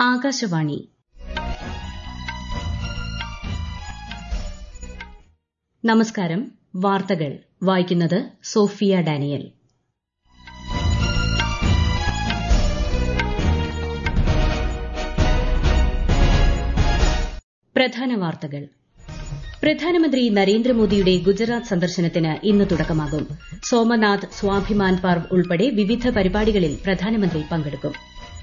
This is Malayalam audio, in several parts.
ആകാശവാണി നമസ്കാരം വാർത്തകൾ വായിക്കുന്നത് സോഫിയ ഡാനിയൽ പ്രധാന വാർത്തകൾ പ്രധാനമന്ത്രി നരേന്ദ്രമോദിയുടെ ഗുജറാത്ത് സന്ദർശനത്തിന് ഇന്ന് തുടക്കമാകും സോമനാഥ് സ്വാഭിമാൻ പർവ് ഉൾപ്പെടെ വിവിധ പരിപാടികളിൽ പ്രധാനമന്ത്രി പങ്കെടുക്കും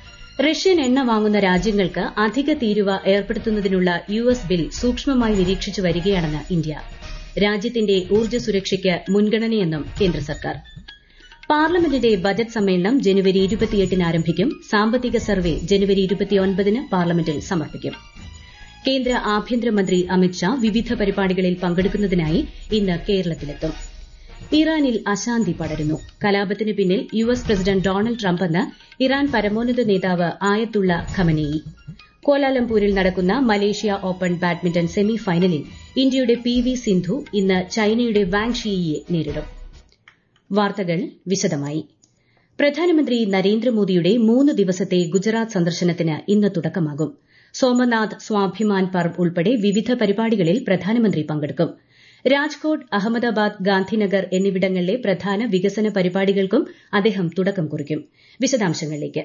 റഷ്യൻ എണ്ണ വാങ്ങുന്ന രാജ്യങ്ങൾക്ക് അധിക തീരുവ ഏർപ്പെടുത്തുന്നതിനുള്ള യു എസ് ബിൽ സൂക്ഷ്മമായി നിരീക്ഷിച്ചു വരികയാണെന്ന് ഇന്ത്യ രാജ്യത്തിന്റെ ഊർജ്ജ സുരക്ഷയ്ക്ക് മുൻഗണനയെന്നും കേന്ദ്ര സർക്കാർ പാർലമെന്റിന്റെ ബജറ്റ് സമ്മേളനം ജനുവരി ഇരുപത്തിയെട്ടിന് ആരംഭിക്കും സാമ്പത്തിക സർവേ ജനുവരി ഇരുപത്തിയൊൻപതിന് പാർലമെന്റിൽ സമർപ്പിക്കും കേന്ദ്ര ആഭ്യന്തരമന്ത്രി അമിത്ഷാ വിവിധ പരിപാടികളിൽ പങ്കെടുക്കുന്നതിനായി ഇന്ന് കേരളത്തിലെത്തും ഇറാനിൽ അശാന്തി പടരുന്നു കലാപത്തിന് പിന്നിൽ യു എസ് പ്രസിഡന്റ് ഡൊണാൾഡ് ട്രംപെന്ന് ഇറാൻ പരമോന്നത നേതാവ് ആയത്തുള്ള ഖമനേയി കോലാലംപൂരിൽ നടക്കുന്ന മലേഷ്യ ഓപ്പൺ ബാഡ്മിന്റൺ സെമി ഫൈനലിൽ ഇന്ത്യയുടെ പി വി സിന്ധു ഇന്ന് ചൈനയുടെ വാങ് ഷിയിയെ നേരിടും വാർത്തകൾ വിശദമായി പ്രധാനമന്ത്രി നരേന്ദ്രമോദിയുടെ മൂന്ന് ദിവസത്തെ ഗുജറാത്ത് സന്ദർശനത്തിന് ഇന്ന് തുടക്കമാകും സോമനാഥ് സ്വാഭിമാൻ പർവ് ഉൾപ്പെടെ വിവിധ പരിപാടികളിൽ പ്രധാനമന്ത്രി പങ്കെടുക്കും രാജ്കോട്ട് അഹമ്മദാബാദ് ഗാന്ധിനഗർ എന്നിവിടങ്ങളിലെ പ്രധാന വികസന പരിപാടികൾക്കും അദ്ദേഹം തുടക്കം കുറിക്കും വിശദാംശങ്ങളിലേക്ക്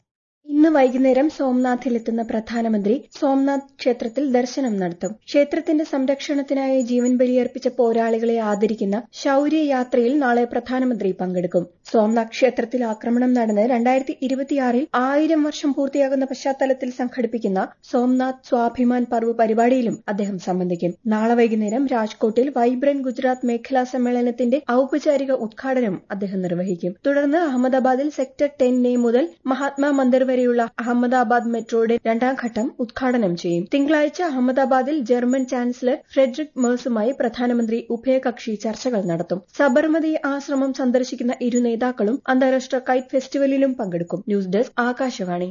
ഇന്ന് വൈകുന്നേരം സോംനാഥിലെത്തുന്ന പ്രധാനമന്ത്രി സോംനാഥ് ക്ഷേത്രത്തിൽ ദർശനം നടത്തും ക്ഷേത്രത്തിന്റെ സംരക്ഷണത്തിനായി ജീവൻ ബലിയർപ്പിച്ച പോരാളികളെ ആദരിക്കുന്ന ശൌര്യയാത്രയിൽ നാളെ പ്രധാനമന്ത്രി പങ്കെടുക്കും സോംനാഥ് ക്ഷേത്രത്തിൽ ആക്രമണം നടന്ന് രണ്ടായിരത്തി ഇരുപത്തിയാറിൽ ആയിരം വർഷം പൂർത്തിയാകുന്ന പശ്ചാത്തലത്തിൽ സംഘടിപ്പിക്കുന്ന സോംനാഥ് സ്വാഭിമാൻ പർവ് പരിപാടിയിലും അദ്ദേഹം സംബന്ധിക്കും നാളെ വൈകുന്നേരം രാജ്കോട്ടിൽ വൈബ്രന്റ് ഗുജറാത്ത് മേഖലാ സമ്മേളനത്തിന്റെ ഔപചാരിക ഉദ്ഘാടനം അദ്ദേഹം നിർവഹിക്കും തുടർന്ന് അഹമ്മദാബാദിൽ സെക്ടർ ടെൻ എ മുതൽ മഹാത്മാ മന്ദിർ വരെയുള്ള അഹമ്മദാബാദ് മെട്രോയുടെ രണ്ടാം ഘട്ടം ഉദ്ഘാടനം ചെയ്യും തിങ്കളാഴ്ച അഹമ്മദാബാദിൽ ജർമ്മൻ ചാൻസലർ ഫ്രെഡറിക് മേഴ്സുമായി പ്രധാനമന്ത്രി ഉഭയകക്ഷി ചർച്ചകൾ നടത്തും സബർമതി ആശ്രമം സന്ദർശിക്കുന്ന ഇരു നേതാക്കളും അന്താരാഷ്ട്ര കൈറ്റ് ഫെസ്റ്റിവലിലും പങ്കെടുക്കും news desk Akashvani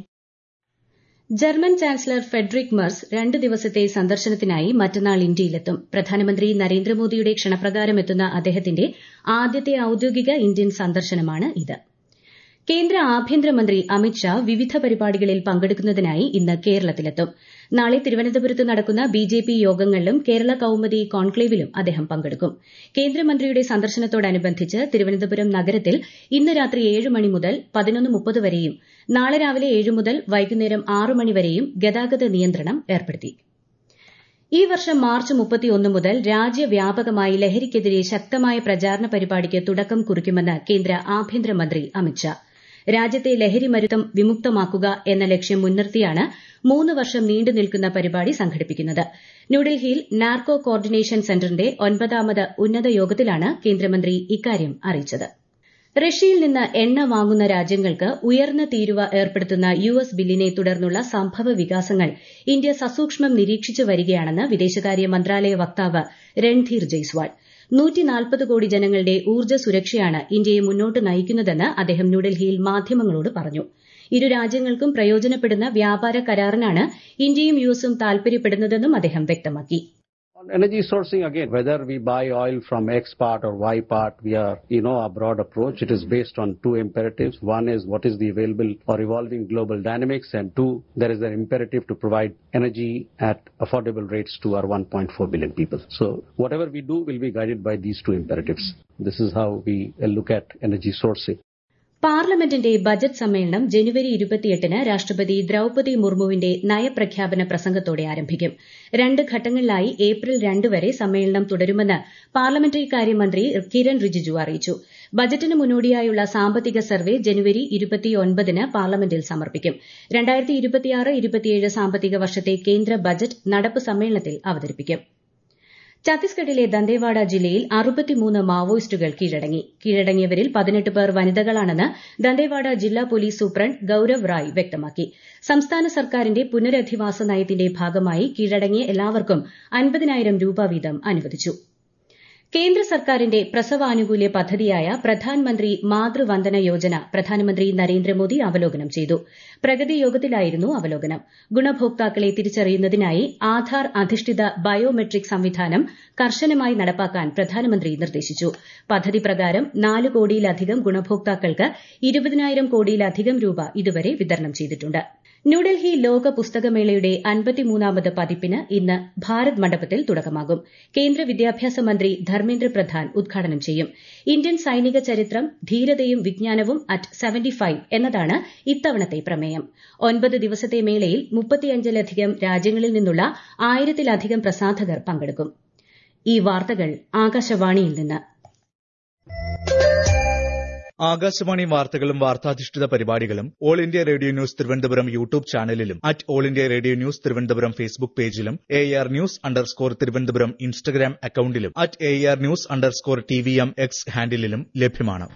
German chancellor Friedrich Merz രണ്ട് ദിവസത്തെ സന്ദർശനത്തിനായി മറ്റന്നാൾ ഇന്ത്യയിലെത്തും പ്രധാനമന്ത്രി നരേന്ദ്രമോദിയുടെ ക്ഷണപ്രകാരം എത്തുന്ന അദ്ദേഹത്തിന്റെ ആദ്യത്തെ ഔദ്യോഗിക ഇന്ത്യൻ സന്ദർശനമാണ് ഇത് കേന്ദ്ര ആഭ്യന്തരമന്ത്രി അമിത്ഷാ വിവിധ പരിപാടികളിൽ പങ്കെടുക്കുന്നതിനായി ഇന്ന് കേരളത്തിലെത്തും നാളെ തിരുവനന്തപുരത്ത് നടക്കുന്ന ബിജെപി യോഗങ്ങളിലും കേരള കൌമുദി കോൺക്ലേവിലും അദ്ദേഹം പങ്കെടുക്കും കേന്ദ്രമന്ത്രിയുടെ സന്ദർശനത്തോടനുബന്ധിച്ച് തിരുവനന്തപുരം നഗരത്തിൽ ഇന്ന് രാത്രി ഏഴ് മണി മുതൽ പതിനൊന്ന് മുപ്പത് വരെയും നാളെ രാവിലെ ഏഴ് മുതൽ വൈകുന്നേരം ആറ് മണി വരെയും ഗതാഗത നിയന്ത്രണം ഏർപ്പെടുത്തി ഈ വർഷം മാർച്ച് മുപ്പത്തിയൊന്ന് മുതൽ രാജ്യവ്യാപകമായി ലഹരിക്കെതിരെ ശക്തമായ പ്രചാരണ പരിപാടിക്ക് തുടക്കം കുറിക്കുമെന്ന് കേന്ദ്ര ആഭ്യന്തരമന്ത്രി അമിത്ഷാ രാജ്യത്തെ ലഹരി മരുത്തം വിമുക്തമാക്കുക എന്ന ലക്ഷ്യം മുൻനിർത്തിയാണ് മൂന്ന് വർഷം നീണ്ടു നിൽക്കുന്ന പരിപാടി സംഘടിപ്പിക്കുന്നത് ന്യൂഡൽഹിയിൽ നാർക്കോ കോർഡിനേഷൻ സെന്ററിന്റെ ഒൻപതാമത് ഉന്നത യോഗത്തിലാണ് കേന്ദ്രമന്ത്രി ഇക്കാര്യം അറിയിച്ചത് റഷ്യയിൽ നിന്ന് എണ്ണ വാങ്ങുന്ന രാജ്യങ്ങൾക്ക് ഉയർന്ന തീരുവ ഏർപ്പെടുത്തുന്ന യു എസ് ബില്ലിനെ തുടർന്നുള്ള സംഭവ വികാസങ്ങൾ ഇന്ത്യ സസൂക്ഷ്മം നിരീക്ഷിച്ചു വരികയാണെന്ന് വിദേശകാര്യ മന്ത്രാലയ വക്താവ് രൺധീർ ജയ്സ്വാൾ കോടി ജനങ്ങളുടെ ഊർജ്ജ സുരക്ഷയാണ് ഇന്ത്യയെ മുന്നോട്ട് നയിക്കുന്നതെന്ന് അദ്ദേഹം ന്യൂഡൽഹിയിൽ മാധ്യമങ്ങളോട് പറഞ്ഞു ഇരു രാജ്യങ്ങൾക്കും പ്രയോജനപ്പെടുന്ന വ്യാപാര കരാറിനാണ് ഇന്ത്യയും യുഎസും താൽപര്യപ്പെടുന്നതെന്നും അദ്ദേഹം വ്യക്തമാക്കി On energy sourcing again, whether we buy oil from X part or Y part, we are, you know, a broad approach. It is based on two imperatives. One is what is the available or evolving global dynamics and two, there is an imperative to provide energy at affordable rates to our 1.4 billion people. So whatever we do will be guided by these two imperatives. This is how we look at energy sourcing. പാർലമെന്റിന്റെ ബജറ്റ് സമ്മേളനം ജനുവരി ഇരുപത്തിയെട്ടിന് രാഷ്ട്രപതി ദ്രൌപതി മുർമുവിന്റെ നയപ്രഖ്യാപന പ്രസംഗത്തോടെ ആരംഭിക്കും രണ്ട് ഘട്ടങ്ങളിലായി ഏപ്രിൽ രണ്ട് വരെ സമ്മേളനം തുടരുമെന്ന് പാർലമെന്ററി കാര്യമന്ത്രി കിരൺ റിജിജു അറിയിച്ചു ബജറ്റിന് മുന്നോടിയായുള്ള സാമ്പത്തിക സർവേ ജനുവരി ഇരുപത്തിയൊൻപതിന് പാർലമെന്റിൽ സമർപ്പിക്കും രണ്ടായിരത്തി ഇരുപത്തിയാറ് ഇരുപത്തിയേഴ് സാമ്പത്തിക വർഷത്തെ കേന്ദ്ര ബജറ്റ് നടപ്പ് സമ്മേളനത്തിൽ അവതരിപ്പിക്കും ഛത്തീസ്ഗഡിലെ ദന്തേവാഡ ജില്ലയിൽ അറുപത്തിമൂന്ന് മാവോയിസ്റ്റുകൾ കീഴടങ്ങി കീഴടങ്ങിയവരിൽ പതിനെട്ട് പേർ വനിതകളാണെന്ന് ദന്തേവാഡ ജില്ലാ പോലീസ് സൂപ്രണ്ട് ഗൌരവ് റായ് വ്യക്തമാക്കി സംസ്ഥാന സർക്കാരിന്റെ പുനരധിവാസ നയത്തിന്റെ ഭാഗമായി കീഴടങ്ങിയ എല്ലാവർക്കും അൻപതിനായിരം രൂപ വീതം അനുവദിച്ചു കേന്ദ്ര സർക്കാരിന്റെ പ്രസവാനുകൂല്യ പദ്ധതിയായ പ്രധാൻമന്ത്രി മാതൃവന്ദന യോജന പ്രധാനമന്ത്രി നരേന്ദ്രമോദി അവലോകനം ചെയ്തു പ്രഗതി യോഗത്തിലായിരുന്നു അവലോകനം ഗുണഭോക്താക്കളെ തിരിച്ചറിയുന്നതിനായി ആധാർ അധിഷ്ഠിത ബയോമെട്രിക് സംവിധാനം കർശനമായി നടപ്പാക്കാൻ പ്രധാനമന്ത്രി നിർദ്ദേശിച്ചു പദ്ധതി പ്രകാരം നാല് കോടിയിലധികം ഗുണഭോക്താക്കൾക്ക് ഇരുപതിനായിരം കോടിയിലധികം രൂപ ഇതുവരെ വിതരണം ചെയ്തിട്ടുണ്ട് ന്യൂഡൽഹി ലോക പുസ്തകമേളയുടെ അൻപത്തിമൂന്നാമത് പതിപ്പിന് ഇന്ന് ഭാരത് മണ്ഡപത്തിൽ തുടക്കമാകും കേന്ദ്ര വിദ്യാഭ്യാസ മന്ത്രി ധർമ്മേന്ദ്ര പ്രധാൻ ഉദ്ഘാടനം ചെയ്യും ഇന്ത്യൻ സൈനിക ചരിത്രം ധീരതയും വിജ്ഞാനവും അറ്റ് സെവന്റി ഫൈവ് എന്നതാണ് ഇത്തവണത്തെ പ്രമേയം ഒൻപത് ദിവസത്തെ മേളയിൽ മുപ്പത്തിയഞ്ചിലധികം രാജ്യങ്ങളിൽ നിന്നുള്ള ആയിരത്തിലധികം പ്രസാധകർ പങ്കെടുക്കും ഈ വാർത്തകൾ ആകാശവാണിയിൽ നിന്ന് ആകാശവാണി വാർത്തകളും വാർത്താധിഷ്ഠിത പരിപാടികളും All India Radio News Thiruvananthapuram YouTube ചാനലിലും at All India Radio News Thiruvananthapuram Facebook പേജിലും A R news underscore Thiruvananthapuram Instagram അക്കൌണ്ടിലും at A R news underscore T V M X ഹാൻഡിലും ലഭ്യമാണ്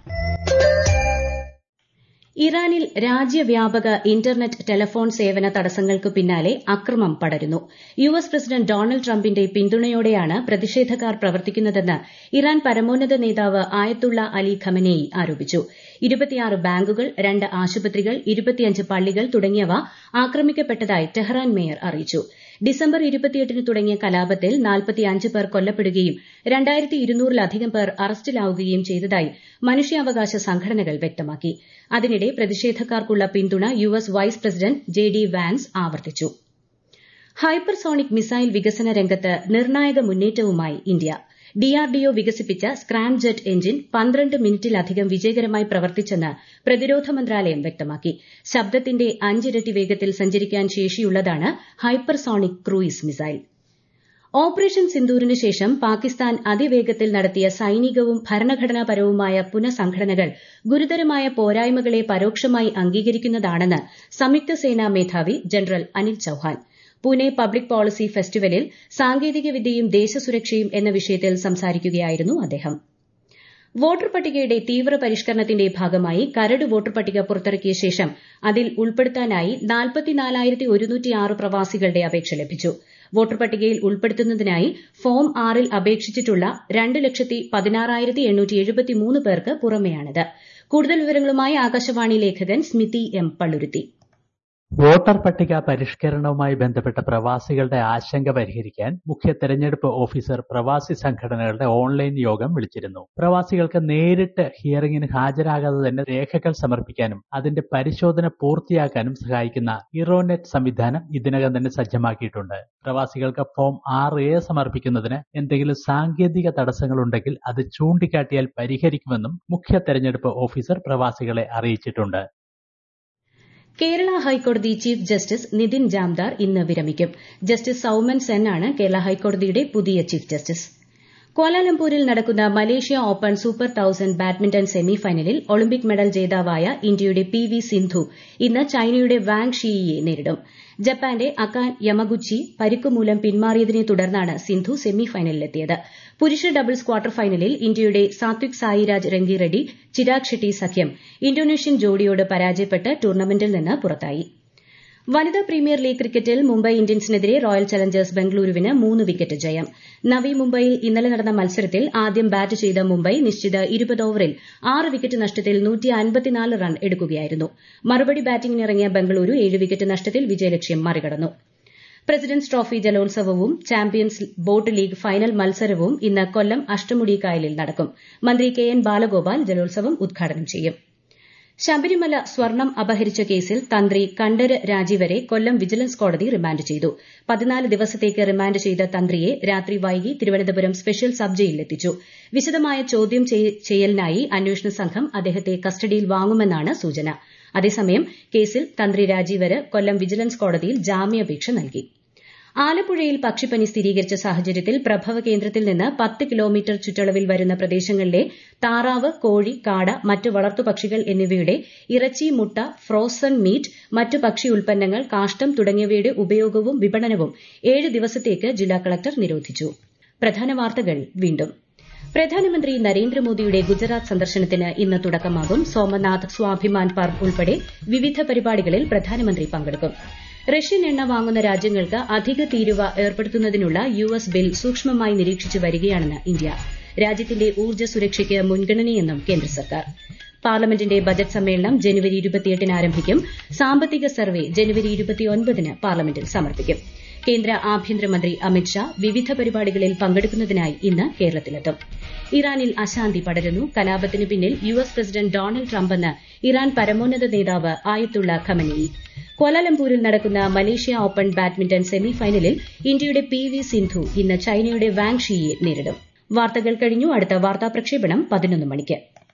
ഇറാനിൽ രാജ്യവ്യാപക ഇന്റർനെറ്റ് ടെലഫോൺ സേവന തടസ്സങ്ങൾക്ക് പിന്നാലെ അക്രമം പടരുന്നു യു എസ് പ്രസിഡന്റ് ഡൊണാൾഡ് ട്രംപിന്റെ പിന്തുണയോടെയാണ് പ്രതിഷേധക്കാർ പ്രവർത്തിക്കുന്നതെന്ന് ഇറാൻ പരമോന്നത നേതാവ് ആയത്തുള്ള അലി ഖമനേയി ആരോപിച്ചു ഇരുപത്തിയാറ് ബാങ്കുകൾ രണ്ട് ആശുപത്രികൾ ഇരുപത്തിയഞ്ച് പള്ളികൾ തുടങ്ങിയവ ആക്രമിക്കപ്പെട്ടതായി ടെഹ്റാൻ മേയർ അറിയിച്ചു ഡിസംബർ ഇരുപത്തിയെട്ടിന് തുടങ്ങിയ കലാപത്തിൽ നാൽപ്പത്തിയഞ്ച് പേർ കൊല്ലപ്പെടുകയും രണ്ടായിരത്തി ഇരുന്നൂറിലധികം പേർ അറസ്റ്റിലാവുകയും ചെയ്തതായി മനുഷ്യാവകാശ സംഘടനകൾ വ്യക്തമാക്കി അതിനിടെ പ്രതിഷേധക്കാർക്കുള്ള പിന്തുണ U S vice president J D Vance ആവർത്തിച്ചു ഹൈപ്പർസോണിക് മിസൈൽ വികസന രംഗത്ത് നിർണായക മുന്നേറ്റവുമായി ഇന്ത്യ ഡിആർഡിഒ വികസിപ്പിച്ച സ്ക്രാം ജെറ്റ് എഞ്ചിൻ പന്ത്രണ്ട് മിനിറ്റിലധികം വിജയകരമായി പ്രവർത്തിച്ചെന്ന് പ്രതിരോധ മന്ത്രാലയം വ്യക്തമാക്കി ശബ്ദത്തിന്റെ അഞ്ചിരട്ടി വേഗത്തിൽ സഞ്ചരിക്കാൻ ശേഷിയുള്ളതാണ് ഹൈപ്പർസോണിക് ക്രൂയിസ് മിസൈൽ ഓപ്പറേഷൻ സിന്ദൂറിന് ശേഷം പാകിസ്ഥാൻ അതിവേഗത്തിൽ നടത്തിയ സൈനികവും ഭരണഘടനാപരവുമായ പുനഃസംഘടനകൾ ഗുരുതരമായ പോരായ്മകളെ പരോക്ഷമായി അംഗീകരിക്കുന്നതാണെന്ന് സംയുക്ത സേനാ മേധാവി general Anil Chauhan Pune public policy ഫെസ്റ്റിവലിൽ സാങ്കേതികവിദ്യയും ദേശസുരക്ഷയും എന്ന വിഷയത്തിൽ സംസാരിക്കുകയായിരുന്നു അദ്ദേഹം വോട്ടർ പട്ടികയുടെ തീവ്ര പരിഷ്കരണത്തിന്റെ ഭാഗമായി കരട് വോട്ടർ പട്ടിക പുറത്തിറക്കിയ ശേഷം അതിൽ ഉൾപ്പെടുത്താനായി പ്രവാസികളുടെ അപേക്ഷ ലഭിച്ചു വോട്ടർ പട്ടികയിൽ ഉൾപ്പെടുത്തുന്നതിനായി ഫോം ആറിൽ അപേക്ഷിച്ചിട്ടുള്ള രണ്ട് ലക്ഷത്തി പതിനാറായിരത്തി എണ്ണൂറ്റി എഴുപത്തിമൂന്ന് പേർക്ക് പുറമെയാണിത് കൂടുതൽ വിവരങ്ങളുമായി ആകാശവാണി ലേഖകൻ സ്മിതി എം പള്ളുരുത്തി വോട്ടർ പട്ടിക പരിഷ്കരണവുമായി ബന്ധപ്പെട്ട പ്രവാസികളുടെ ആശങ്ക പരിഹരിക്കാൻ മുഖ്യ തെരഞ്ഞെടുപ്പ് ഓഫീസർ പ്രവാസി സംഘടനകളുടെ ഓൺലൈൻ യോഗം വിളിച്ചിരുന്നു പ്രവാസികൾക്ക് നേരിട്ട് ഹിയറിംഗിന് ഹാജരാകാതെ തന്നെ രേഖകൾ സമർപ്പിക്കാനും അതിന്റെ പരിശോധന പൂർത്തിയാക്കാനും സഹായിക്കുന്ന ഇറോനെറ്റ് സംവിധാനം ഇതിനകം തന്നെ സജ്ജമാക്കിയിട്ടുണ്ട് പ്രവാസികൾക്ക് ഫോം ആറ് എ സമർപ്പിക്കുന്നതിന് എന്തെങ്കിലും സാങ്കേതിക തടസ്സങ്ങളുണ്ടെങ്കിൽ അത് ചൂണ്ടിക്കാട്ടിയാൽ പരിഹരിക്കുമെന്നും മുഖ്യ തെരഞ്ഞെടുപ്പ് ഓഫീസർ പ്രവാസികളെ അറിയിച്ചിട്ടുണ്ട് കേരള ഹൈക്കോടതി ചീഫ് ജസ്റ്റിസ് നിതിൻ ജാംദാർ ഇന്ന് വിരമിക്കും ജസ്റ്റിസ് സൌമൻ സെൻ ആണ് കേരള ഹൈക്കോടതിയുടെ പുതിയ ചീഫ് ജസ്റ്റിസ് ക്വാലാലംപൂരിൽ നടക്കുന്ന Malaysia open super thousand badminton semi ഫൈനലിൽ ഒളിമ്പിക് മെഡൽ ജേതാവായ ഇന്ത്യയുടെ പി വി സിന്ധു ഇന്ന് ചൈനയുടെ വാങ് ഷിയിയെ നേരിടും ജപ്പാന്റെ അകാൻ യമഗുച്ചി പരിക്കുമൂലം പിന്മാറിയതിനെ തുടർന്നാണ് സിന്ധു സെമി ഫൈനലിലെത്തിയത് പുരുഷ ഡബിൾസ് ക്വാർട്ടർ ഫൈനലിൽ ഇന്ത്യയുടെ സാത്വിക് സായിരാജ് രംഗിറെഡ്ഡി ചിരാഗ് ഷെട്ടി സഖ്യം ഇന്തോനേഷ്യൻ ജോഡിയോട് പരാജയപ്പെട്ട് ടൂർണമെന്റിൽ നിന്ന് പുറത്തായി വനിതാ പ്രീമിയർ ലീഗ് ക്രിക്കറ്റിൽ മുംബൈ ഇന്ത്യൻസിനെതിരെ റോയൽ ചലഞ്ചേഴ്സ് ബംഗളൂരുവിന് മൂന്ന് വിക്കറ്റ് ജയം നവി മുംബൈയിൽ ഇന്നലെ നടന്ന മത്സരത്തിൽ ആദ്യം ബാറ്റ് ചെയ്ത മുംബൈ നിശ്ചിത ഇരുപത് ഓവറിൽ ആറ് വിക്കറ്റ് നഷ്ടത്തിൽ റൺ എടുക്കുകയായിരുന്നു മറുപടി ബാറ്റിംഗിനിറങ്ങിയ ബംഗളൂരു ഏഴ് വിക്കറ്റ് നഷ്ടത്തിൽ വിജയലക്ഷ്യം മറികടന്നു പ്രസിഡന്റ്സ് ട്രോഫി ജലോത്സവവും ചാമ്പ്യൻസ് ബോട്ട് ലീഗ് ഫൈനൽ മത്സരവും ഇന്ന് കൊല്ലം അഷ്ടമുടി കായലിൽ നടക്കും മന്ത്രി കെ എൻ ബാലഗോപാൽ ജലോത്സവം ഉദ്ഘാടനം ചെയ്യും ശബരിമല സ്വർണം അപഹരിച്ച കേസിൽ തന്ത്രി കണ്ഠര് രാജീവരെ കൊല്ലം വിജിലൻസ് കോടതി റിമാൻഡ് ചെയ്തു പതിനാല് ദിവസത്തേക്ക് റിമാൻഡ് ചെയ്ത തന്ത്രിയെ രാത്രി വൈകി തിരുവനന്തപുരം സ്പെഷ്യൽ സബ് ജയിലിലെത്തിച്ചു വിശദമായ ചോദ്യം ചെയ്യലിനായി അന്വേഷണ സംഘം അദ്ദേഹത്തെ കസ്റ്റഡിയിൽ വാങ്ങുമെന്നാണ് സൂചന അതേസമയം കേസിൽ തന്ത്രി രാജീവര് കൊല്ലം വിജിലൻസ് കോടതിയിൽ ജാമ്യാപേക്ഷ നൽകി ആലപ്പുഴയിൽ പക്ഷിപ്പനി സ്ഥിരീകരിച്ച സാഹചര്യത്തിൽ പ്രഭവ കേന്ദ്രത്തിൽ നിന്ന് പത്ത് കിലോമീറ്റർ ചുറ്റളവിൽ വരുന്ന പ്രദേശങ്ങളിലെ താറാവ് കോഴി കാട മറ്റ് വളർത്തുപക്ഷികൾ എന്നിവയുടെ ഇറച്ചി മുട്ട ഫ്രോസൺ മീറ്റ് മറ്റ് ഭക്ഷ്യ ഉൽപ്പന്നങ്ങൾ കാഷ്ടം തുടങ്ങിയവയുടെ ഉപയോഗവും വിപണനവും ഏഴ് ദിവസത്തേക്ക് ജില്ലാ കളക്ടർ നിരോധിച്ചു പ്രധാന വാർത്തകൾ വീണ്ടും പ്രധാനമന്ത്രി നരേന്ദ്രമോദിയുടെ ഗുജറാത്ത് സന്ദർശനത്തിന് ഇന്ന് തുടക്കമാകും സോമനാഥ് സ്വാഭിമാൻ പാർക്ക് ഉൾപ്പെടെ വിവിധ പരിപാടികളിൽ പ്രധാനമന്ത്രി പങ്കെടുക്കും റഷ്യൻ എണ്ണ വാങ്ങുന്ന രാജ്യങ്ങൾക്ക് അധിക തീരുവ ഏർപ്പെടുത്തുന്നതിനുള്ള യു എസ് ബിൽ സൂക്ഷ്മമായി നിരീക്ഷിച്ചു വരികയാണെന്ന് ഇന്ത്യ രാജ്യത്തിന്റെ ഊർജ്ജ സുരക്ഷയ്ക്ക് മുൻഗണനയെന്നും കേന്ദ്ര സർക്കാർ പാർലമെന്റിന്റെ ബജറ്റ് സമ്മേളനം ജനുവരി ഇരുപത്തിയെട്ടിന് ആരംഭിക്കും സാമ്പത്തിക സർവേ ജനുവരി ഇരുപത്തിയൊൻപതിന് പാർലമെന്റിൽ സമർപ്പിക്കും കേന്ദ്ര ആഭ്യന്തരമന്ത്രി അമിത്ഷാ വിവിധ പരിപാടികളിൽ പങ്കെടുക്കുന്നതിനായി ഇന്ന് കേരളത്തിലെത്തും ഇറാനിൽ അശാന്തി പടരുന്നു കലാപത്തിന് പിന്നിൽ യു എസ് പ്രസിഡന്റ് ഡൊണാൾഡ് ട്രംപെന്ന് ഇറാൻ പരമോന്നത നേതാവ് ആയത്തുള്ള ഖമനേയി കോലാലംപൂരിൽ നടക്കുന്ന മലേഷ്യ ഓപ്പൺ ബാഡ്മിന്റൺ സെമി ഫൈനലിൽ ഇന്ത്യയുടെ പി വി സിന്ധു ഇന്ന് ചൈനയുടെ വാങ് ഷിയെ നേരിടും വാർത്തകൾ കഴിഞ്ഞു അടുത്ത വാർത്താ പ്രക്ഷേപണം പതിനൊന്ന് മണിക്ക്